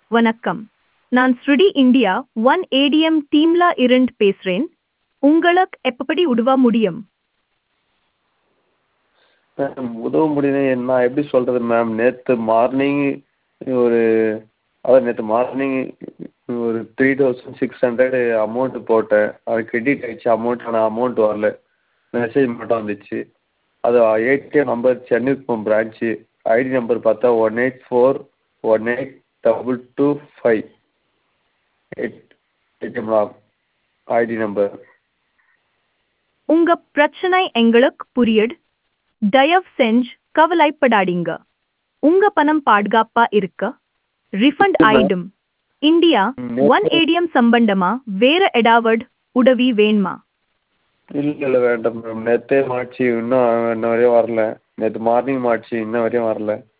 வணக்கம் நான் ஸ்ருடி இந்தியா ஒன் ஏடிஎம் டீம்ல இருந்து பேசுறேன் உங்களுக்கு எப்படி உதவ முடியும் மேம் உதவ முடியுது நான் எப்படி சொல்கிறது மேம் நேற்று மார்னிங் ஒரு அதான் நேற்று மார்னிங் ஒரு three thousand six hundred amount போட்டேன் அது கிரெடிட் ஆகிடுச்சு அமௌண்ட் ஆனால் அமௌண்ட் வரல மெசேஜ் மட்டும் வந்துச்சு அது ATM number Chennai branch ID number பார்த்தா one eight four one eight double two five eight ATM ID number உங்க பிரச்சனை எங்களுக்கு புரியுது தயவு செஞ்சு கவலைப்படாதீங்க உங்க பணம் பாதுகாப்பா இருக்க ரிஃபண்ட் ஆயிடும் இந்தியா ஒன் ஏடிஎம் சம்பந்தமா வேற ஏதாவது உதவி வேணுமா இல்லை இல்லை வேண்டாம் மேம் நேற்றே மாட்டுச்சு இன்னும் இன்ன வரையும் வரல நேற்று மார்னிங் மாட்டுச்சு இன்ன வரையும் வரல